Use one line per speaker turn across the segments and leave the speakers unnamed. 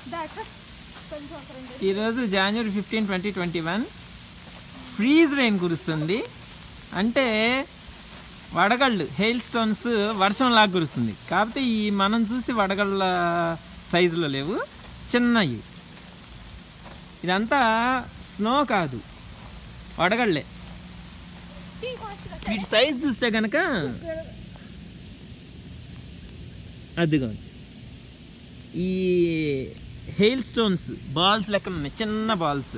దాకా కొంచెం ఒక రెండు
ఈరోజు జనవరి fifteen twenty twenty one freeze rain కురుస్తుంది అంటే వడగళ్ళు హెయిల్ స్టోన్స్ వర్షంలాగా కురుస్తుంది కాకపోతే ఈ మనం చూసి వడగళ్ళ సైజులో లేవు చిన్నవి ఇదంతా స్నో కాదు వడగళ్ళే
టీ ఫాస్ట్గా
వీటి సైజ్ చూస్తే కనుక అదిగో ఈ హెయిల్ స్టోన్స్ బాల్స్ లెక్కన ఉన్నాయి చిన్న బాల్స్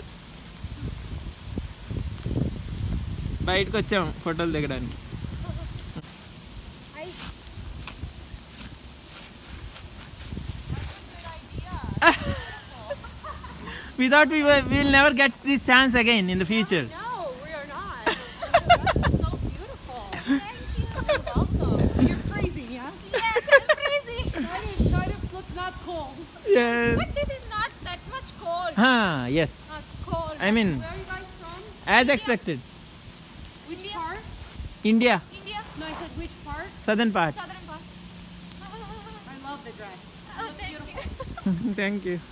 బయటకు వచ్చాం ఫోటోలు దిగడానికి
I
without we will never get this chance again in the future
No, we are not. That's so beautiful. You're welcome. You're freezing, yeah?
yes I'm freezing
Try to, try to look not cold.
but this is not that much cold
yes
not cold
I mean
Where are you guys from?
As expected
Which part?
India
India
No, I said which part?
Southern part
southern part
I love the dress.
oh thank you
thank you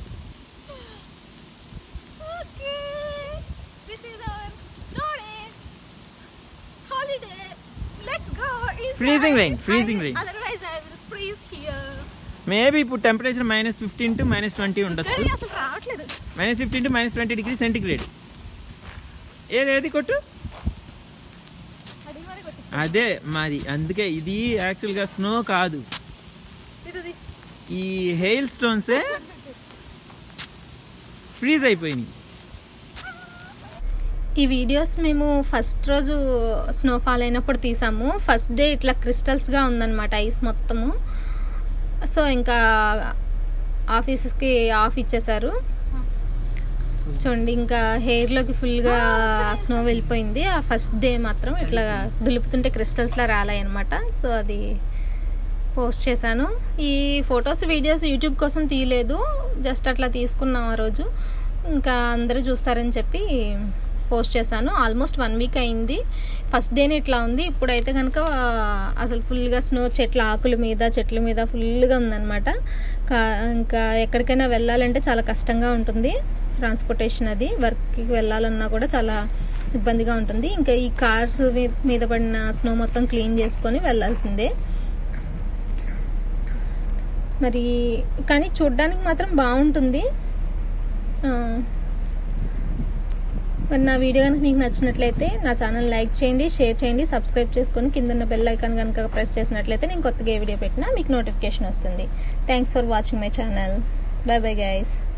okay this is our story holiday let's go inside.
Freezing rain,
I
freezing
will-
rain.
otherwise I will freeze here
maybe ఇప్పుడు temperature minus fifteen to minus twenty ఉండొచ్చు
కానీ అసలు రావట్లేదు
minus fifteen to minus twenty degree centigrade ఏది ఏది కొట్టు
అడిగి మరి కొట్టి
అదే మాది అందుకే ఇది యాక్చువల్గా స్నో కాదు
ఇది
ఈ హెయిల్ స్టోన్సే ఫ్రీజ్ అయిపోయినాయి
ఈ వీడియోస్ మేము ఫస్ట్ రోజు స్నోఫాల్ అయినప్పుడు తీసాము ఫస్ట్ డే ఇట్లా క్రిస్టల్స్గా ఉందన్నమాట ఐస్ మొత్తము సో ఇంకా ఆఫీసెస్కి ఆఫ్ ఇచ్చేసారు చూడండి ఇంకా హెయిర్లోకి ఫుల్గా స్నో వెళ్ళిపోయింది ఆ ఫస్ట్ డే మాత్రం ఇట్లా దులుపుతుంటే క్రిస్టల్స్లా రాలాయి అనమాట సో అది పోస్ట్ చేశాను ఈ ఫొటోస్ వీడియోస్ యూట్యూబ్ కోసం తీయలేదు జస్ట్ అట్లా తీసుకున్నాం ఆ రోజు ఇంకా అందరూ చూస్తారని చెప్పి పోస్ట్ చేశాను ఆల్మోస్ట్ వన్ వీక్ అయింది ఫస్ట్ డేనే ఇట్లా ఉంది ఇప్పుడైతే కనుక అసలు ఫుల్గా స్నో చెట్ల ఆకుల మీద చెట్ల మీద ఫుల్గా ఉందన్నమాట కా- ఇంకా ఎక్కడికైనా వెళ్ళాలంటే చాలా కష్టంగా ఉంటుంది ట్రాన్స్పోర్టేషన్ అది వర్క్కి వెళ్ళాలన్నా కూడా చాలా ఇబ్బందిగా ఉంటుంది ఇంకా ఈ కార్స్ మీద పడిన స్నో మొత్తం క్లీన్ చేసుకొని వెళ్ళాల్సిందే మరి కానీ చూడ్డానికి మాత్రం బాగుంటుంది ఆ, మరి నా వీడియో కనుక మీకు నచ్చినట్లయితే నా ఛానల్ లైక్ చేయండి షేర్ చేయండి సబ్స్క్రైబ్ చేసుకొని కింద ఉన్న బెల్ ఐకాన్ కనుక ప్రెస్ చేసినట్లయితే నేను కొత్తగా ఏ వీడియో పెట్టినా మీకు నోటిఫికేషన్ వస్తుంది thanks for watching my channel bye bye guys